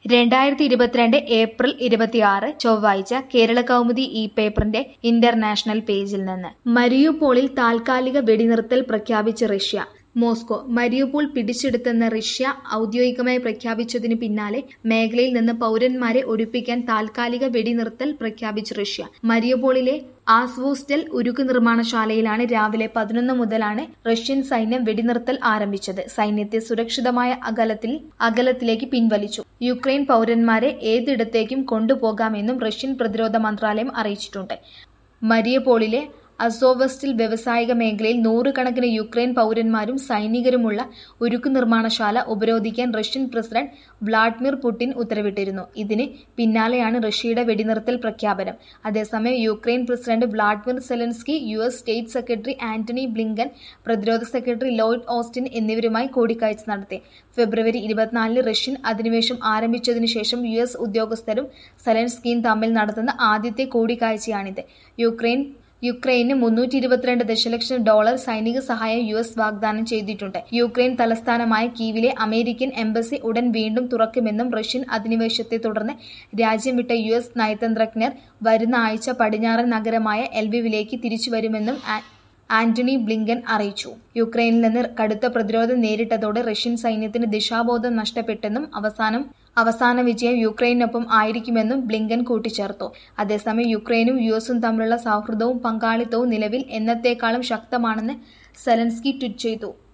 രണ്ടായിരത്തി ഇരുപത്തിരണ്ട് ഏപ്രിൽ ഇരുപത്തിയാറ് ചൊവ്വാഴ്ച കേരള കൗമുദി ഇ പേപ്പറിന്റെ ഇന്റർനാഷണൽ പേജിൽ നിന്ന് മരിയുപോളിൽ താൽക്കാലിക വെടിനിർത്തൽ പ്രഖ്യാപിച്ച് റഷ്യ മോസ്കോ മരിയുപോൾ പിടിച്ചെടുത്തെന്ന് റഷ്യ ഔദ്യോഗികമായി പ്രഖ്യാപിച്ചതിനു പിന്നാലെ മേഖലയിൽ നിന്ന് പൗരന്മാരെ ഒഴിപ്പിക്കാൻ താൽക്കാലിക വെടിനിർത്തൽ പ്രഖ്യാപിച്ച് റഷ്യ മരിയുപോളിലെ ആസ്വോസ്റ്റൽ ഉരുക്ക് നിർമ്മാണശാലയിലാണ് രാവിലെ പതിനൊന്ന് മുതലാണ് റഷ്യൻ സൈന്യം വെടിനിർത്തൽ ആരംഭിച്ചത് സൈന്യത്തെ സുരക്ഷിതമായ അകലത്തിൽ അകലത്തിലേക്ക് പിൻവലിച്ചു യുക്രൈൻ പൗരന്മാരെ ഏതിടത്തേക്കും കൊണ്ടുപോകാമെന്നും റഷ്യൻ പ്രതിരോധ മന്ത്രാലയം അറിയിച്ചിട്ടുണ്ട് മരിയപോളിലെ അസോവസ്റ്റിൽ വ്യവസായിക മേഖലയിൽ നൂറുകണക്കിന് യുക്രൈൻ പൗരന്മാരും സൈനികരുമുള്ള ഉരുക്ക് നിർമ്മാണശാല ഉപരോധിക്കാൻ റഷ്യൻ പ്രസിഡന്റ് വ്ളാഡിമിർ പുടിൻ ഉത്തരവിട്ടിരുന്നു ഇതിന് പിന്നാലെയാണ് റഷ്യയുടെ വെടിനിർത്തൽ പ്രഖ്യാപനം അതേസമയം Ukraine president Vladimir Zelensky U S state secretary Antony Blinken പ്രതിരോധ സെക്രട്ടറി ലോയിഡ് ഓസ്റ്റിൻ എന്നിവരുമായി കൂടിക്കാഴ്ച നടത്തി ഫെബ്രുവരി ഇരുപത്തിനാലിന് റഷ്യൻ അധിനിവേശം ആരംഭിച്ചതിനു ശേഷം യു എസ് ഉദ്യോഗസ്ഥരും സെലൻസ്കിയും തമ്മിൽ നടത്തുന്ന ആദ്യത്തെ കൂടിക്കാഴ്ചയാണിത് യുക്രൈൻ യുക്രൈന് മുന്നൂറ്റി ഇരുപത്തിരണ്ട് ദശലക്ഷം ഡോളർ സൈനിക സഹായം യു എസ് വാഗ്ദാനം ചെയ്തിട്ടുണ്ട് യുക്രൈൻ തലസ്ഥാനമായ കീവിലെ അമേരിക്കൻ എംബസി ഉടൻ വീണ്ടും തുറക്കുമെന്നും റഷ്യൻ അധിനിവേശത്തെ തുടർന്ന് രാജ്യം വിട്ട യു എസ് നയതന്ത്രജ്ഞർ വരുന്ന ആഴ്ച പടിഞ്ഞാറൻ നഗരമായ എൽവിവിലേക്ക് തിരിച്ചുവരുമെന്നും ആന്റണി ബ്ലിങ്കൻ അറിയിച്ചു യുക്രൈനിൽ നിന്ന് കടുത്ത പ്രതിരോധം നേരിട്ടതോടെ റഷ്യൻ സൈന്യത്തിന് ദിശാബോധം നഷ്ടപ്പെട്ടെന്നും അവസാനം അവസാന വിജയം യുക്രൈനൊപ്പം ആയിരിക്കുമെന്നും ബ്ലിങ്കൻ കൂട്ടിച്ചേർത്തു അതേസമയം യുക്രൈനും യു എസും തമ്മിലുള്ള സൗഹൃദവും പങ്കാളിത്തവും നിലവിൽ എന്നത്തേക്കാളും ശക്തമാണെന്ന് സെലൻസ്കി ട്വീറ്റ് ചെയ്തു